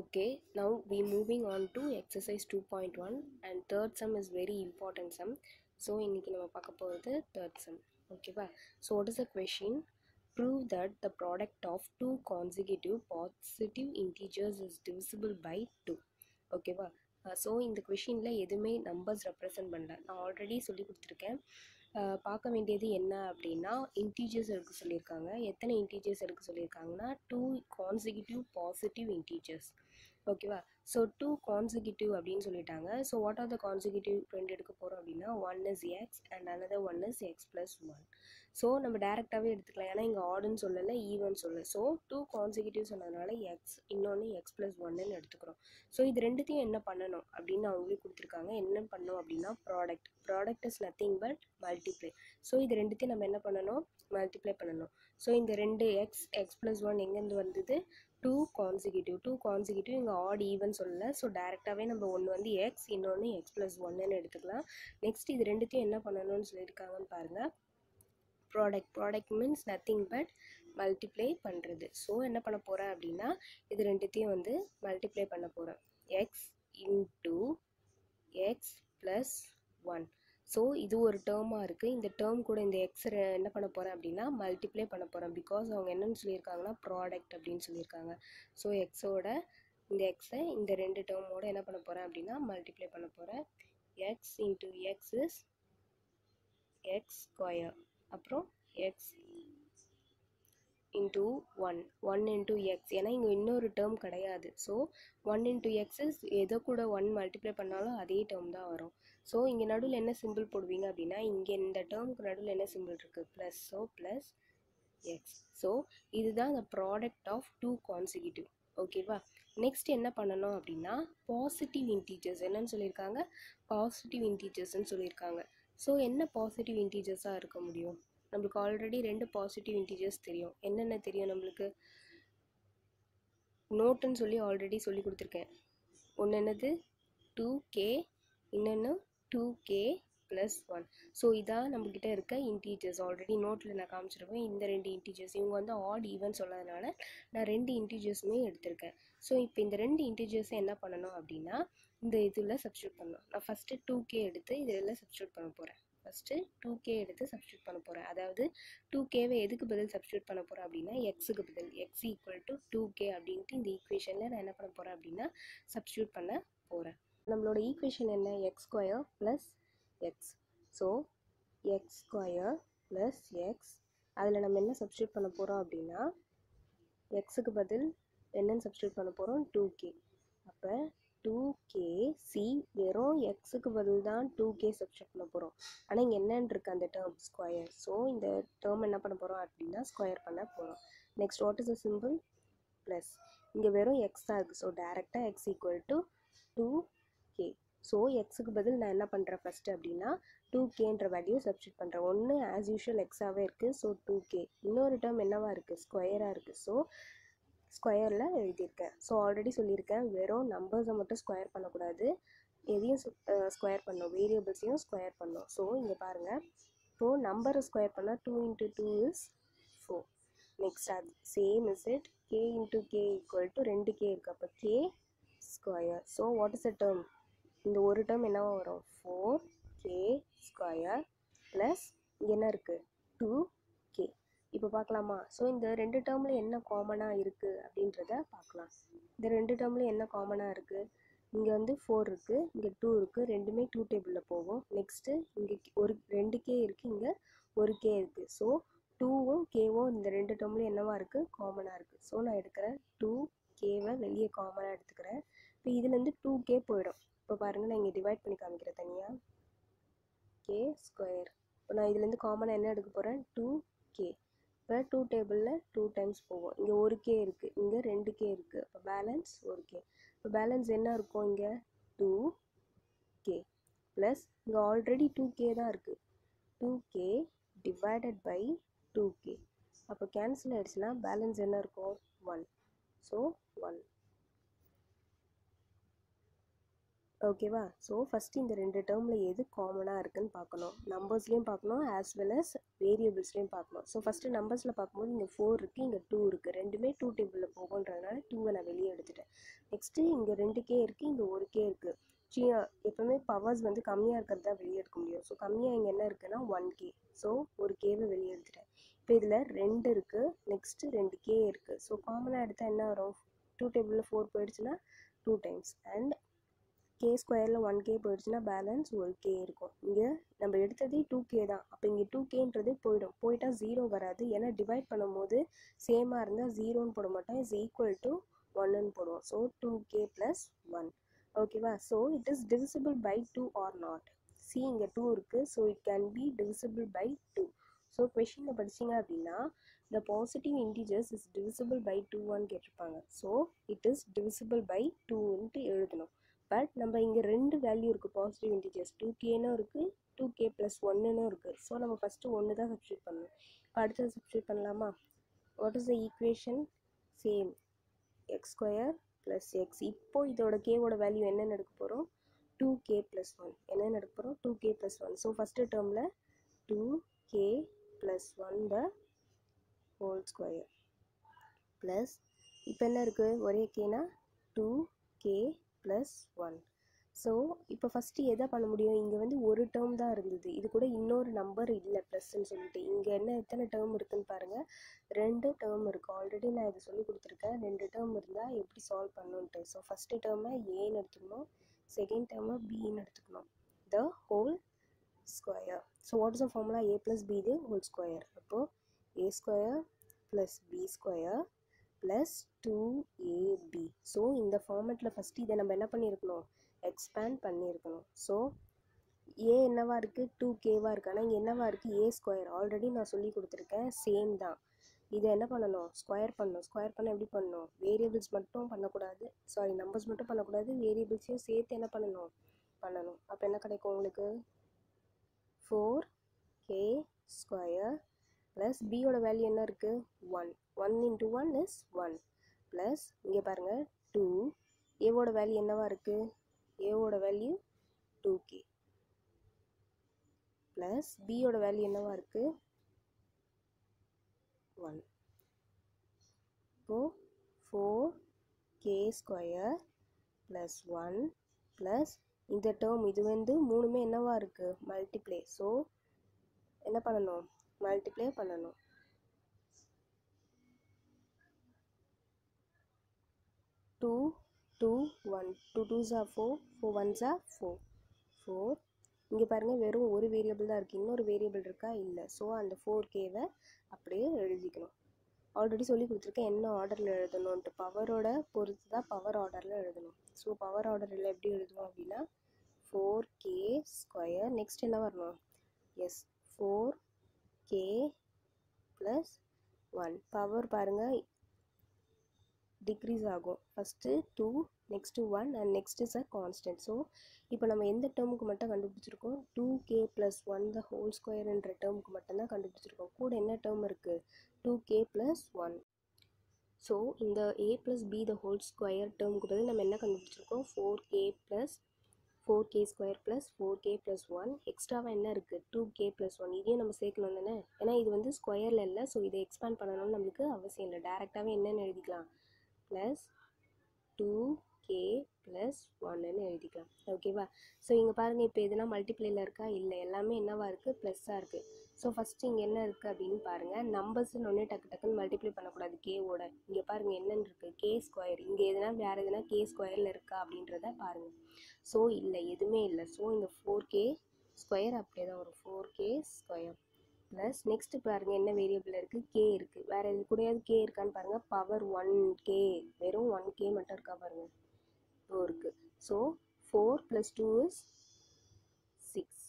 Okay, now we moving on to exercise 2.1 and third sum is very important sum. So இன்னைக்கு நம்ம பார்க்க போகிறது third sum. ஓகேவா so what is the question? Prove that the product of two consecutive positive integers is divisible by 2. ஓகேவா so இந்த கொஷினில் எதுவுமே numbers represent பண்ணல நான் ஆல்ரெடி சொல்லி கொடுத்துருக்கேன் அஹ் பார்க்க வேண்டியது என்ன அப்படின்னா இன்டீஜர்ஸ் எடுக்க சொல்லியிருக்காங்க எத்தனை இன்டீஜர்ஸ் எடுக்க சொல்லியிருக்காங்கன்னா டூ கான்சிக்யூட்டிவ் பாசிட்டிவ் இன்டீஜர்ஸ் ஓகேவா ஸோ டூ கான்சிக்யூட்டிவ் அப்படின்னு சொல்லிட்டாங்க so what are the consecutive ரெண்டு எடுக்க போகிறோம் அப்படின்னா one is x and another one is x plus one so நம்ம டேரெக்டாகவே எடுத்துக்கலாம் ஏன்னா இங்கே ஆடுன்னு சொல்லலை ஈவன் சொல்லலை ஸோ டூ கான்சிக்யூட்டிவ் சொன்னதுனால எக்ஸ் இன்னொன்று எக்ஸ் ப்ளஸ் ஒன்னு எடுத்துக்கிறோம் ஸோ இது ரெண்டுத்தையும் என்ன பண்ணணும் அப்படின்னு அவங்களே கொடுத்துருக்காங்க என்ன பண்ணணும் அப்படின்னா product product is nothing but multiply so இது ரெண்டுத்தையும் நம்ம என்ன பண்ணணும் மல்டிப்ளை பண்ணணும் ஸோ இந்த ரெண்டு எக்ஸ் எக்ஸ் ப்ளஸ் ஒன் எங்கேருந்து வந்தது டூ கான்சிக்யூட்டிவ் டூ கான்சிக்யூட்டிவ் இங்கே ஆட் ஈவன் சொல்லலை ஸோ டேரெக்டாகவே நம்ம ஒன்று வந்து எக்ஸ் இன்னொன்று எக்ஸ் ப்ளஸ் ஒன்னுன்னு எடுத்துக்கலாம் நெக்ஸ்ட் இது ரெண்டுத்தையும் என்ன பண்ணணும்னு சொல்லியிருக்காங்கன்னு பாருங்கள் product product means nothing but multiply பண்ணுறது ஸோ என்ன பண்ண போகிறேன் அப்படின்னா இது ரெண்டுத்தையும் வந்து மல்டிப்ளை பண்ண போகிறேன் x into x plus one so இது ஒரு டேர்மாக இருக்குது இந்த டேர்ம் கூட இந்த எக்ஸ் என்ன பண்ண போகிறேன் அப்படின்னா மல்டிப்ளை பண்ண போகிறேன் பிகாஸ் அவங்க என்னென்னு சொல்லியிருக்காங்கன்னா ப்ராடக்ட் அப்படின்னு சொல்லியிருக்காங்க ஸோ எக்ஸோட இந்த எக்ஸை இந்த ரெண்டு டேர்மோட என்ன பண்ண போகிறேன் அப்படின்னா மல்டிப்ளை பண்ண போகிறேன் x into x is x square அப்புறம் x into one one into x ஏன்னா இங்கே இன்னொரு டேர்ம் கிடையாது so one into x is எதை கூட ஒன் மல்டிப்ளை பண்ணாலும் அதே டேர்ம் தான் வரும் ஸோ இங்கே நடுவில் என்ன சிம்பிள் போடுவீங்க அப்படின்னா இங்கே இந்த டேர்முக்கு நடுவில் என்ன சிம்பிள் இருக்குது plus so plus x so இதுதான் the product of two consecutive ஓகேவா நெக்ஸ்ட் என்ன பண்ணணும் அப்படின்னா பாசிட்டிவ் இன்டீஜர்ஸ் என்னன்னு சொல்லியிருக்காங்க பாசிட்டிவ் இன்டீஜர்ஸ்னு சொல்லியிருக்காங்க ஸோ என்ன பாசிட்டிவ் இன்டீஜர்ஸாக இருக்க முடியும் நம்மளுக்கு ஆல்ரெடி ரெண்டு பாசிட்டிவ் இன்டீஜர்ஸ் தெரியும் என்னென்ன தெரியும் நம்மளுக்கு நோட்டுன்னு சொல்லி ஆல்ரெடி சொல்லி கொடுத்துருக்கேன் ஒன்று என்னது டூ கே இன்னொன்று two k plus one so இதான் நம்மக்கிட்ட இருக்க இன்டீஜர்ஸ் ஆல்ரெடி நோட்டில் நான் காமிச்சிருப்பேன் இந்த ரெண்டு இன்டீஜர்ஸ் இவங்க வந்து ஆட் ஈவன் சொல்லாதனால நான் ரெண்டு இன்டீஜர்ஸுமே எடுத்திருக்கேன் ஸோ இப்போ இந்த ரெண்டு இன்டீஜர்ஸை என்ன பண்ணணும் அப்படின்னா இந்த இதில் சப்ஸ்டியூட் பண்ணணும் நான் ஃபஸ்ட்டு டூ கே எடுத்து இதில் சப்ஸ்டியூட் பண்ண போகிறேன் ஃபஸ்ட்டு டூ கே எடுத்து சப்ஸ்டியூட் பண்ண போகிறேன் அதாவது டூ கேவை எதுக்கு பதில் சப்ஸ்டியூட் பண்ண போகிறேன் அப்படின்னா எக்ஸுக்கு பதில் x equal to two k அப்படின்ட்டு இந்த ஈக்குவேஷனில் நான் என்ன பண்ண போகிறேன் அப்படின்னா சப்ஸ்டியூட் பண்ண போகிறேன் நம்மளோட ஈக்குவேஷன் என்ன x square plus x so x square plus x அதில் நம்ம என்ன சப்ஸ்டியூட் பண்ண போகிறோம் அப்படின்னா எக்ஸுக்கு பதில் என்னன்னு சப்ஸ்டியூட் பண்ண போகிறோம் டூ கே அப்போ டூ கே சி வெறும் எக்ஸுக்கு பதில் தான் டூ கே சப்ஸ்டியூட் பண்ண போகிறோம் ஆனால் இங்கே என்னன்னு இருக்குது அந்த டேர்ம் ஸ்கொயர் ஸோ இந்த டேர்ம் என்ன பண்ண போகிறோம் அப்படின்னா ஸ்கொயர் பண்ண போகிறோம் next what is a simple plus இங்கே வெறும் எக்ஸ் தான் இருக்குது ஸோ டேரெக்டாக x equal to two k so எக்ஸுக்கு பதில் நான் என்ன பண்ணுறேன் ஃபஸ்ட்டு அப்படின்னா டூ கேன்ற வேல்யூ சப்ஸ்டியூட் பண்ணுறேன் ஒன்று ஆஸ் யூஷுவல் எக்ஸாகவே இருக்குது ஸோ டூ கே இன்னொரு டேர்ம் என்னவா இருக்குது ஸ்கொயராக இருக்குது ஸோ ஸ்கொயரில் எழுதியிருக்கேன் ஸோ ஆல்ரெடி சொல்லியிருக்கேன் வெறும் நம்பர்ஸை மட்டும் ஸ்கொயர் பண்ணக்கூடாது எதையும் ஸ்கொயர் பண்ணணும் வேரியபிள்ஸையும் ஸ்கொயர் பண்ணணும் ஸோ இங்கே பாருங்கள் இப்போது நம்பரை ஸ்கொயர் பண்ணால் two into two is four next அது same is it k into k equal to ரெண்டு கே இருக்குது அப்போ k square so what is a term இந்த ஒரு டேர்ம் என்னவா வரும் ஃபோர் கே ஸ்கொயர் ப்ளஸ் இங்கே என்ன இருக்குது டூ கே இப்போ பார்க்கலாமா ஸோ இந்த ரெண்டு டேர்மில் என்ன காமனாக இருக்குது அப்படின்றத பார்க்கலாம் இந்த ரெண்டு டேர்மில் என்ன காமனாக இருக்குது இங்கே வந்து ஃபோர் இருக்குது இங்கே டூ இருக்குது ரெண்டுமே டூ டேபிளில் போகும் நெக்ஸ்ட்டு இங்கே ஒரு ரெண்டு கே இருக்குது இங்கே ஒரு கே இருக்குது ஸோ டூவும் கேவும் இந்த ரெண்டு டேர்ம்லையும் என்னவா இருக்குது காமனாக இருக்குது ஸோ நான் எடுக்கிறேன் டூ கேவை வெளியே காமனாக எடுத்துக்கிறேன் இப்போ இதுலேருந்து டூ கே போயிடும் இப்போ பாருங்கள் நான் இங்கே டிவைட் பண்ணி காமிக்கிறேன் தனியாக கே ஸ்கொயர் இப்போ நான் இதுலேருந்து காமனாக என்ன எடுக்க போகிறேன் டூ கே இப்போ டூ டேபிளில் டூ டைம்ஸ் போகும் இங்கே ஒரு கே இருக்குது இங்கே ரெண்டு கே இருக்குது இப்போ பேலன்ஸ் ஒரு கே இப்போ பேலன்ஸ் என்ன இருக்கும் இங்கே டூ கே ப்ளஸ் இங்கே ஆல்ரெடி டூ கே தான் இருக்குது two k divided by two k அப்போ கேன்சல் ஆகிடுச்சுன்னா பேலன்ஸ் என்ன இருக்கும் ஒன் ஸோ ஒன் ஓகேவா ஸோ ஃபஸ்ட்டு இந்த ரெண்டு டேர்மில் எது காமனாக இருக்குன்னு பார்க்கணும் நம்பர்ஸ்லேயும் பார்க்கணும் ஆஸ் வெல் அஸ் வேரியபிள்ஸ்லேயும் பார்க்கணும் ஸோ ஃபஸ்ட்டு நம்பர்ஸில் பார்க்கும்போது இங்கே ஃபோர் இருக்குது இங்கே டூ இருக்குது ரெண்டுமே டூ டேபிளில் போகுன்றதுனால டூவை நான் வெளியே எடுத்துட்டேன் நெக்ஸ்ட்டு இங்கே ரெண்டு கே இருக்குது இங்கே ஒரு கே இருக்குது சி எப்போவுமே பவர்ஸ் வந்து கம்மியாக இருக்கிறது தான் வெளியே எடுக்க முடியும் ஸோ கம்மியாக இங்கே என்ன இருக்குன்னா ஒன் கே ஸோ ஒரு கேவை வெளியே எடுத்துட்டேன் இப்போ இதில் ரெண்டு இருக்குது நெக்ஸ்ட்டு ரெண்டு கே இருக்குது ஸோ காமனாக எடுத்தால் என்ன வரும் டூ டேபிளில் ஃபோர் போயிடுச்சுன்னா டூ டைம்ஸ் அண்ட் கே ஸ்கொயரில் ஒன் கே போயிடுச்சுன்னா பேலன்ஸ் ஒரு கே இருக்கும் இங்கே நம்ம எடுத்ததே டூ கே தான் அப்போ இங்கே டூ கேன்றது போயிடும் போயிட்டா ஜீரோ வராது ஏன்னா டிவைட் பண்ணும்போது சேமாக இருந்தால் ஜீரோன்னு போட மாட்டோம் இஸ் ஈக்குவல் டு ஒன்னுன்னு போடுவோம் so two k plus one ஓகேவா so it is divisible by two or not see இங்கே டூ இருக்குது so it can be divisible by two so கொஷினில் படிச்சிங்க அப்படின்னா the positive integers is divisible by 2 கேட்டிருப்பாங்க so it is divisible by 2ன்ட்டு எழுதணும் but நம்ம இங்கே ரெண்டு வேல்யூ இருக்குது பாசிட்டிவ் இன்டிஜர்ஸ் டூ கேனும் இருக்குது டூ கே ப்ளஸ் ஒன்னுன்னு இருக்குது ஸோ நம்ம ஃபஸ்ட்டு ஒன்று தான் சப்ஸ்டியூட் பண்ணணும் இப்போ அடுத்தது சப்ஸ்டியூட் பண்ணலாமா what is the equation same x square plus x இப்போ இதோட கேவோட வேல்யூ என்னென்னு எடுக்க போகிறோம் டூ கே ப்ளஸ் ஒன் என்னென்னு எடுக்க போகிறோம் two k plus one so first டேர்மில் two k plus one the whole square plus இப்போ என்ன இருக்குது ஒரே கேனா two k plus one so இப்போ ஃபஸ்ட்டு எதை பண்ண முடியும் இங்கே வந்து ஒரு டேர்ம் தான் இருந்தது இது கூட இன்னொரு நம்பர் இல்லை ப்ளஸ்ன்னு சொல்லிட்டு இங்கே என்ன எத்தனை டேர்ம் இருக்குன்னு பாருங்கள் ரெண்டு டேர்ம் இருக்குது ஆல்ரெடி நான் இதை சொல்லி கொடுத்துருக்கேன் ரெண்டு டேர்ம் இருந்தால் எப்படி சால்வ் பண்ணணுன்ட்டு ஸோ ஃபஸ்ட்டு டேர்மை ஏன்னு எடுத்துக்கணும் செகண்ட் டேர்மை பின்னு எடுத்துக்கணும் the whole square so what is the formula a plus b இது ஹோல் ஸ்கொயர் அப்போது a square plus b square plus two ab so இந்த ஃபார்மெட்டில் ஃபஸ்ட்டு இதை நம்ம என்ன பண்ணியிருக்கணும் எக்ஸ்பேண்ட் பண்ணியிருக்கணும் ஸோ ஏ என்னவா இருக்குது டூ கேவாக இருக்குது ஆனால் இங்கே என்னவா இருக்குது ஏ ஸ்கொயர் ஆல்ரெடி நான் சொல்லி கொடுத்துருக்கேன் சேம் தான் இதை என்ன பண்ணணும் ஸ்கொயர் பண்ணணும் ஸ்கொயர் பண்ண எப்படி பண்ணணும் வேரியபிள்ஸ் மட்டும் பண்ணக்கூடாது சாரி நம்பர்ஸ் மட்டும் பண்ணக்கூடாது வேரியபிள்ஸையும் சேர்த்து என்ன பண்ணணும் பண்ணணும் அப்போ என்ன கிடைக்கும் உங்களுக்கு ஃபோர் கே ஸ்கொயர் ப்ளஸ் பியோட வேல்யூ என்ன இருக்குது one one into one is one plus இங்கே பாருங்கள் டூ ஏவோட வேல்யூ என்னவா இருக்குது ஏவோட வேல்யூ டூ கே ப்ளஸ் பியோட வேல்யூ என்னவா இருக்குது ஒன் இப்போது four k square plus one plus இந்த டேர்ம் இது வந்து மூணுமே என்னவா இருக்குது மல்டிப்ளே ஸோ என்ன பண்ணணும் மல்டிப்ளை பண்ணணும் two two one two two ஜா ஃபோர் ஃபோர் ஒன் ஜா ஃபோர் ஃபோர் இங்கே பாருங்கள் வெறும் ஒரு வேரியபிள் தான் இருக்குது இன்னொரு வேரியபிள் இருக்கா இல்லை ஸோ அந்த ஃபோர் கேவை அப்படியே எழுதிக்கணும் ஆல்ரெடி சொல்லி கொடுத்துருக்கேன் என்ன ஆர்டரில் எழுதணுன்ட்டு பவரோட பொறுத்து தான் பவர் ஆர்டரில் எழுதணும் ஸோ பவர் ஆர்டரில் எப்படி எழுதுவோம் அப்படின்னா ஃபோர் கே ஸ்கொயர் நெக்ஸ்ட் என்ன வரணும் as four k plus one power பாருங்கள் டிக்ரீஸ் ஆகும் first two next one and next is a constant so இப்போ நம்ம எந்த டேர்முக்கு மட்டும் கண்டுபிடிச்சிருக்கோம் two k plus one the whole ஸ்கொயர்ன்ற டேர்முக்கு மட்டும்தான் கண்டுபிடிச்சிருக்கோம் கூட என்ன டேர்ம் இருக்குது two k plus one so இந்த a plus b the whole square டேர்முக்கு பதில் நம்ம என்ன கண்டுபிடிச்சிருக்கோம் four k plus four k square plus four k plus one எக்ஸ்ட்ராவாக என்ன இருக்குது டூ கே ப்ளஸ் ஒன் இதையும் நம்ம சேர்க்கணும் தானே ஏன்னா இது வந்து ஸ்கொயரில் இல்லை ஸோ இதை எக்ஸ்பேண்ட் பண்ணணும்னு நம்மளுக்கு அவசியம் இல்லை டேரெக்டாகவே என்னென்னு எழுதிக்கலாம் ப்ளஸ் டூ கே ப்ளஸ் ஒன்னுன்னு எழுதிக்கலாம் ஓகேவா ஸோ இங்கே பாருங்கள் இப்போ எதுனா மல்டிப்ளேயில் இருக்கா இல்லை எல்லாமே என்னவா இருக்குது ப்ளஸ்ஸாக இருக்குது ஸோ ஃபஸ்ட்டு இங்கே என்ன இருக்குது அப்படின்னு பாருங்கள் நம்பர்ஸ்னு ஒன்றே டக்கு டக்குன்னு மல்டிப்ளை பண்ணக்கூடாது கேவோட இங்கே பாருங்கள் என்னென்னு இருக்குது கே ஸ்கொயர் இங்கே எதுனா வேறு எதுனா கே ஸ்கொயரில் இருக்கா அப்படின்றத பாருங்கள் ஸோ இல்லை எதுவுமே இல்லை ஸோ இந்த ஃபோர் கே ஸ்கொயர் அப்படியே தான் வரும் four k square plus next பாருங்கள் என்ன வேரியபிள் இருக்குது கே இருக்குது வேறு இது கூடயாவது கே இருக்கான்னு பாருங்கள் பவர் ஒன் கே வெறும் ஒன் கே மட்டும் இருக்கா பாருங்கள் டூ இருக்குது so four plus two is six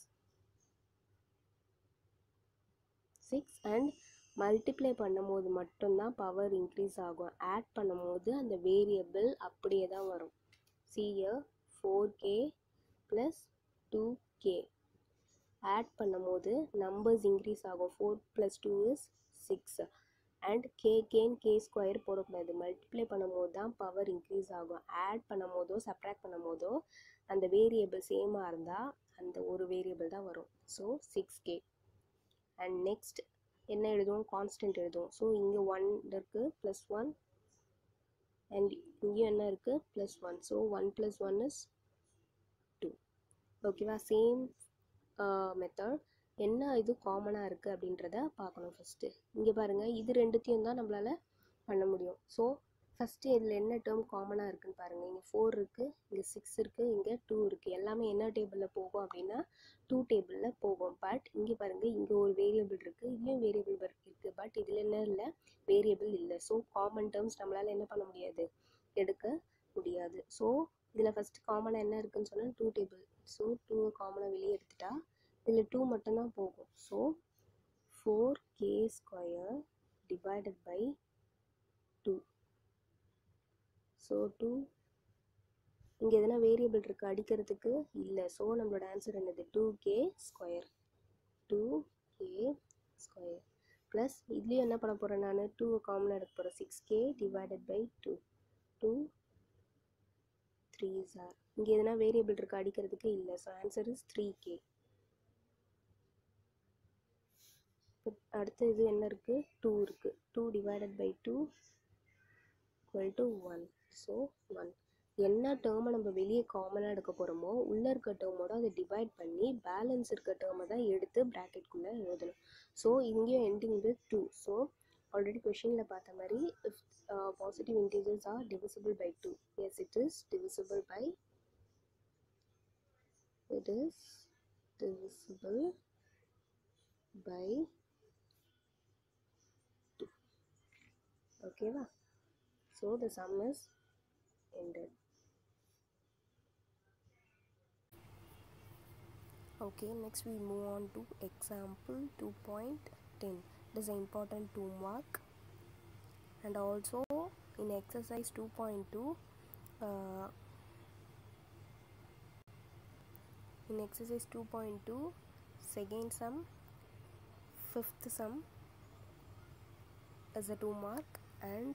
six and multiply பண்ணும்போது மட்டும்தான் பவர் இன்க்ரீஸ் ஆகும் ஆட் பண்ணும்போது அந்த வேரியபிள் அப்படியே தான் வரும் சிய four k plus two k add பண்ணும்போது நம்பர்ஸ் இன்க்ரீஸ் ஆகும் four plus two is six and k can k square போடக்கூடாது மல்டிப்ளை பண்ணும் போது தான் பவர் இன்க்ரீஸ் ஆகும் ஆட் பண்ணும் போதோ சப்ராக்ட் பண்ணும் போதோ அந்த வேரியபிள் சேமாக இருந்தால் அந்த ஒரு வேரியபிள் தான் வரும் so six k and next என்ன எழுதுவோம் கான்ஸ்டன்ட் எழுதுவோம் ஸோ இங்கே ஒன் இருக்குது ப்ளஸ் ஒன் அண்ட் இங்கேயும் என்ன இருக்குது plus one so one plus one is two ஓகேவா சேம் மெத்தட் என்ன இது காமனாக இருக்குது அப்படின்றத பார்க்கணும் ஃபஸ்ட்டு இங்கே பாருங்கள் இது ரெண்டுத்தையும் தான் நம்மளால் பண்ண முடியும் ஸோ ஃபஸ்ட்டு இதில் என்ன டேர்ம் காமனாக இருக்குன்னு பாருங்கள் இங்கே ஃபோர் இருக்குது இங்கே சிக்ஸ் இருக்குது இங்கே டூ இருக்குது எல்லாமே என்ன டேபிளில் போகும் அப்படின்னா டூ டேபிளில் போகும் பட் இங்கே பாருங்கள் இங்கே ஒரு வேரியபிள் இருக்குது இதுலேயும் வேரியபிள் இருக்குது பட் இதில் என்ன இல்லை வேரியபிள் இல்லை ஸோ காமன் டேர்ம்ஸ் நம்மளால் என்ன பண்ண முடியாது எடுக்க முடியாது ஸோ இதில் ஃபஸ்ட்டு காமனாக என்ன இருக்குன்னு சொன்னால் டூ டேபிள் ஸோ டூ காமனாக வெளியே எடுத்துட்டா இதில் டூ மட்டும்தான் போகும் so four k square divided by two so two இங்கே எதனா வேரியபிள் இருக்குது அடிக்கிறதுக்கு இல்லை ஸோ நம்மளோட ஆன்சர் என்னது two k square two k square plus இதுலேயும் என்ன பண்ண போகிறேன் நான் டூ காமனாக எடுக்க போகிறேன் six k divided by two two three sir இங்கே எதனா வேரியபிள் இருக்குது அடிக்கிறதுக்கு இல்லை so answer is three k அடுத்து இது என்ன இருக்குது டூ இருக்குது two divided by two equal to one so one என்ன டேர்மை நம்ம வெளியே காமனாக எடுக்க போகிறோமோ உள்ளே இருக்க டேர்மோட அதை டிவைட் பண்ணி பேலன்ஸ் இருக்க டேர்மை தான் எடுத்து ப்ராக்கெட்குள்ளே எழுதணும் ஸோ இங்கேயும் ending with two so already கொஷினில் பார்த்த மாதிரி if positive integers are divisible by two as it is divisible by it is divisible by 2 ஓகேவா so the sum is ended okay next we move on to example 2.10 it is an important two mark and also in exercise 2.2 uh, in exercise 2.2 second sum fifth sum is a 2 mark and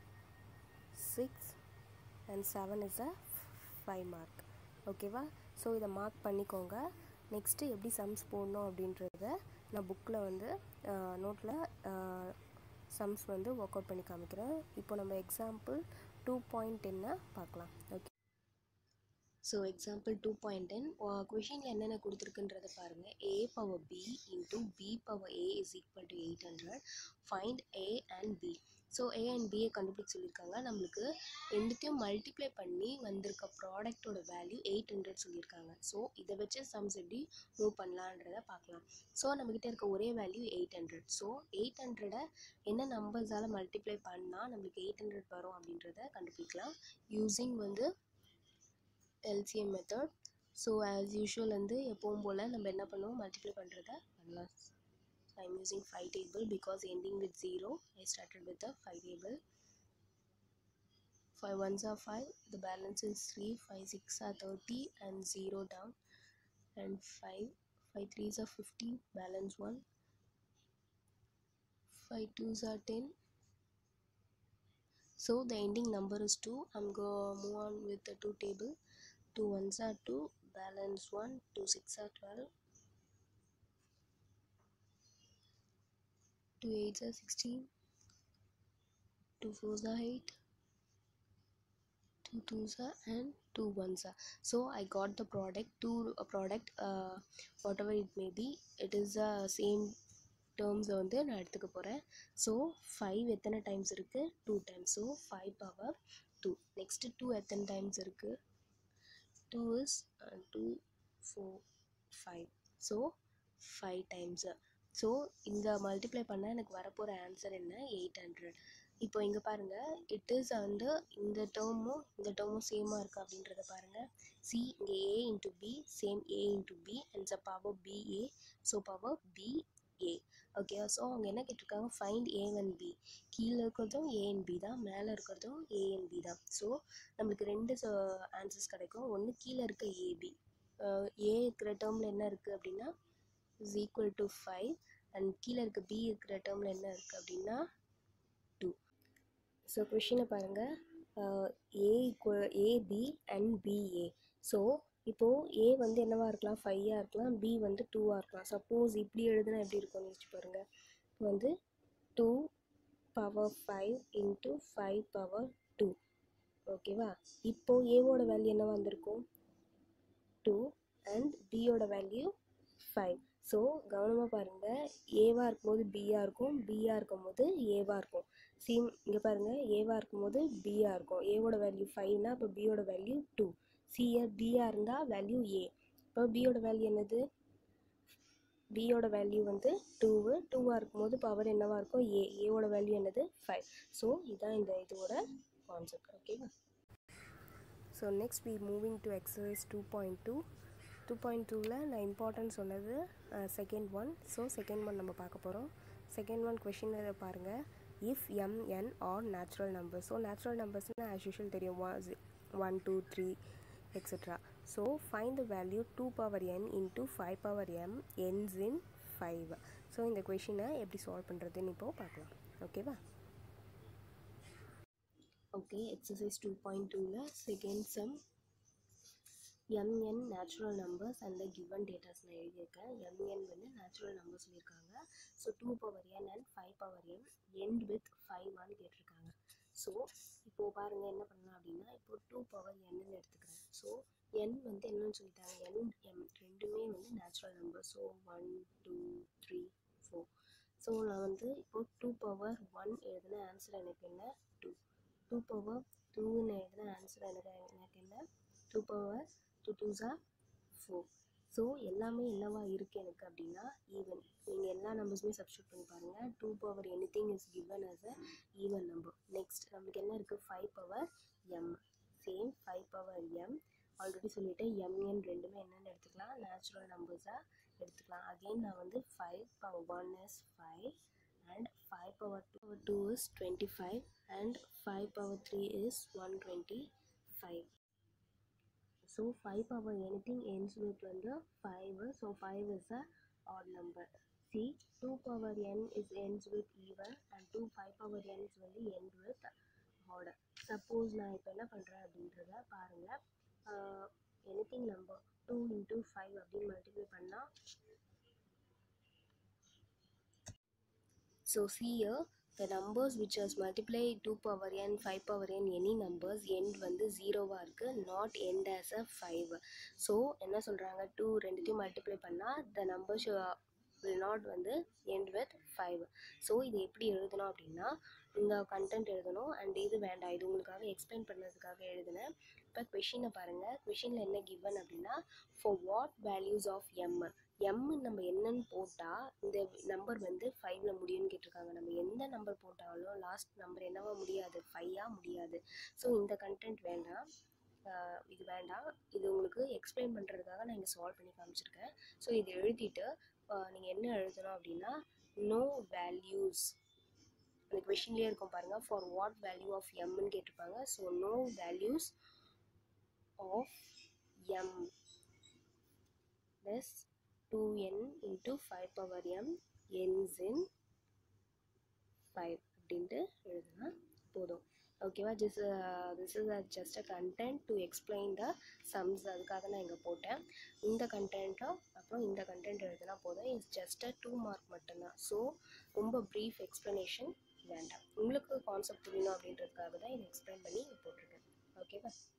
6 and 7 is a 5 mark ஓகேவா so இதை mark பண்ணிக்கோங்க next எப்படி sums போடணும் அப்படின்றத நான் புக்கில் வந்து நோட்டில் சம்ஸ் வந்து ஒர்க் அவுட் பண்ணி காமிக்கிறேன் இப்போ நம்ம எக்ஸாம்பிள் டூ பாயிண்ட் டென்னை பார்க்கலாம் okay so example two point ten கொஷினில் என்னென்ன கொடுத்துருக்குன்றத பாருங்கள் a power b into b power a is equal to eight hundred find a and b so a and பியை கண்டுபிடிச்சு சொல்லியிருக்காங்க நம்மளுக்கு ரெண்டுத்தையும் மல்டிப்ளை பண்ணி வந்திருக்க ப்ராடக்ட்டோட வேல்யூ எயிட் ஹண்ட்ரட் சொல்லியிருக்காங்க ஸோ இதை வச்சு சம்ஸ் எப்படி மூவ் பண்ணலான்றத பார்க்கலாம் ஸோ நம்மக்கிட்ட இருக்க ஒரே value eight hundred so eight ஹண்ட்ரடை என்ன நம்பர்ஸால் மல்டிப்ளை பண்ணால் நம்மளுக்கு எயிட் ஹண்ட்ரட் வரும் அப்படின்றத கண்டுபிடிக்கலாம் யூஸிங் வந்து LCM method so as usual வந்து எப்பவும் போல் நம்ம என்ன பண்ணுவோம் மல்டிப்ளை பண்ணுறத பண்ணலாம் so I'm using five table because ending with zero I started with a five table five ones are five the balance is three five six are thirty and zero down and five five threes are fifty balance one five twos are ten so the ending number is 2 i'm go move on with the 2 table 2 ones are 2 balance 1 2 6 are 12 2 8s are 16 2 4s are 8 2 2s are and 2 ones are so i got the product two uh, product uh, whatever it may be it is the same டேர்ம்ஸை வந்து நான் எடுத்துக்க போகிறேன் so five எத்தனை times இருக்குது two times so five power two next two எத்தனை times இருக்குது two is two four five so five times so இங்கே மல்டிப்ளை பண்ணால் எனக்கு வரப்போகிற ஆன்சர் என்ன எயிட் ஹண்ட்ரட் இப்போ இங்கே பாருங்கள் இட் இஸ் வந்து இந்த டேர்மும் இந்த டேர்மும் சேமாக இருக்குது அப்படின்றத பாருங்கள் சி இங்கே a into b same a into b and ச power ba so power b a okay so அவங்க என்ன கேட்டிருக்காங்க ஃபைண்ட் ஏ அண்ட் பி கீழே இருக்கிறதும் ஏ அண்ட் பி தான் மேலே இருக்கிறதும் ஏ அண்ட் பி தான் ஸோ நம்மளுக்கு ரெண்டு ஆன்சர்ஸ் கிடைக்கும் ஒன்று கீழே இருக்க ஏபி ஏ இருக்கிற டேர்மில் என்ன இருக்குது அப்படின்னா is equal to five and கீழே இருக்க பி இருக்கிற டேர்மில் என்ன இருக்குது அப்படின்னா டூ ஸோ கொஷினை பாருங்கள் a equal ab and ba so இப்போது ஏ வந்து என்னவா இருக்கலாம் ஃபைவாக இருக்கலாம் பி வந்து டூவாக இருக்கலாம் சப்போஸ் இப்படி எழுதுனா எப்படி இருக்கும்னு யோசிச்சு பாருங்கள் இப்போ வந்து two power five into five power two ஓகேவா இப்போது ஏவோட வேல்யூ என்னவா வந்திருக்கும் டூ அண்ட் பியோட வேல்யூ ஃபைவ் ஸோ கவனமாக பாருங்கள் ஏவாக இருக்கும்போது பியாக இருக்கும் பியாக இருக்கும்போது ஏவாக இருக்கும் சீம் இங்கே பாருங்கள் ஏவாக இருக்கும்போது பியாக இருக்கும் ஏவோட வேல்யூ ஃபைவ்னா இப்போ பியோட வேல்யூ டூ சிஏ பியாக இருந்தால் வேல்யூ ஏ இப்போ பியோட வேல்யூ என்னது பியோட வேல்யூ வந்து டூவு டூவாக இருக்கும்போது பவர் என்னவாக இருக்கும் ஏ ஏவோட வேல்யூ என்னது ஃபைவ் ஸோ இதுதான் இந்த இதோட கான்செப்ட் ஓகேவா so next we moving to exercise two point two two point டூவில் நான் இம்பார்ட்டன்ட் சொன்னது second one so second one நம்ம பார்க்க போகிறோம் செகண்ட் ஒன் கொஷின் பாருங்கள் if M N are natural numbers so natural நம்பர்ஸ்னால் ஆஸ் யூஷுவல் தெரியும் one two three etcetera so find the value two power N into five power M ends in five so இந்த கொஷினை எப்படி solve பண்ணுறதுன்னு இப்போது பார்க்கலாம் ஓகேவா ஓகே எக்ஸசைஸ் டூ பாயிண்ட் டூவில் second sum M N natural numbers and the given datas நான் எழுதியிருக்கேன் எம்என் வந்து நேச்சுரல் நம்பர் சொல்லியிருக்காங்க so two power N and five power M end with ஃபைவான்னு கேட்டிருக்காங்க ஸோ இப்போது பாருங்கள் என்ன பண்ணலாம் அப்படின்னா இப்போ டூ பவர் என்னன்னு எடுத்துக்கிறேன் ஸோ என் வந்து என்னன்னு சொல்லிட்டாங்க என் எம் ரெண்டுமே வந்து natural number so one two three four so நான் வந்து இப்போ டூ பவர் ஒன் எழுதின ஆன்சர் எனக்கு என்ன டூ டூ பவர் டூன்னு எழுதின ஆன்சர் எனக்கு எனக்கு என்ன டூ பவர் டூ டூ ஜார் ஃபோர் ஸோ எல்லாமே என்னவா இருக்குது எனக்கு அப்படின்னா ஈவன் நீங்கள் எல்லா நம்பர்ஸுமே சப்ஸ்டியூட் பண்ணி பாருங்கள் two power anything is given as a even number next நம்மளுக்கு என்ன இருக்குது five power M same five power M already சொல்லிவிட்டேன் எம்என் ரெண்டுமே என்னென்னு எடுத்துக்கலாம் நேச்சுரல் நம்பர்ஸாக எடுத்துக்கலாம் அகெயின் நான் வந்து five power one is five and five power two two is twenty five and five power three is one twenty five so five power anything ends with வந்து five so five is a add number see two power N is ends with even and two five power ends வந்து end with odd suppose நான் இப்போ என்ன பண்ணுறேன் அப்படின்றத பாருங்கள் anything number two into five அப்படின்னு multiply பண்ணால் so see here the numbers which has multiplied 2 power n 5 power n any numbers end வந்து ஜீரோவாக இருக்குது not end as a 5 so என்ன சொல்கிறாங்க டூ ரெண்டுத்தையும் மல்டிப்ளை பண்ணால் the numbers will not வந்து end with 5 ஸோ இது எப்படி எழுதணும் அப்படின்னா இந்த கண்டென்ட் எழுதணும் அண்ட் இது வேண்டாம் இது உங்களுக்காக எக்ஸ்பிளைன் பண்ணதுக்காக எழுதினேன் இப்போ கொஷினை பாருங்கள் கொஷினில் என்ன கிவன் அப்படின்னா for what values of M M நம்ம என்னன்னு போட்டால் இந்த நம்பர் வந்து ஃபைவ்ல முடியும்னு கேட்டிருக்காங்க நம்ம எந்த நம்பர் போட்டாலும் லாஸ்ட் நம்பர் என்னவா முடியாது ஃபைவாக முடியாது ஸோ இந்த கண்டென்ட் வேண்டாம் ஆஹ் இது வேண்டாம் இது உங்களுக்கு எக்ஸ்பிளைன் பண்ணுறதுக்காக நான் இங்கே சால்வ் பண்ணி காமிச்சிருக்கேன் ஸோ இது எழுதிட்டு நீங்கள் என்ன எழுதணும் அப்படின்னா நோ வேல்யூஸ் அந்த கொஷின்லேயே இருக்கும் பாருங்கள் ஃபார் வாட் வேல்யூ ஆஃப் எம்னு கேட்டிருப்பாங்க so no values of M plus two N into five power M ends in five அப்படின்ட்டு எழுதுனா போதும் ஓகேவா this this is just a content to explain the sums அதுக்காக நான் இங்கே போட்டேன் இந்த கண்டென்ட்டும் அப்புறம் இந்த கண்டென்ட் எழுதுனா போதும் it's just a two mark மட்டும்தான் ஸோ ரொம்ப ப்ரீஃப் எக்ஸ்ப்ளனேஷன் வேண்டாம் உங்களுக்கு கான்செப்ட் புரியணும் அப்படின்றதுக்காக தான் இதை எக்ஸ்பிளைன் பண்ணி போட்டிருக்கேன் ஓகேவா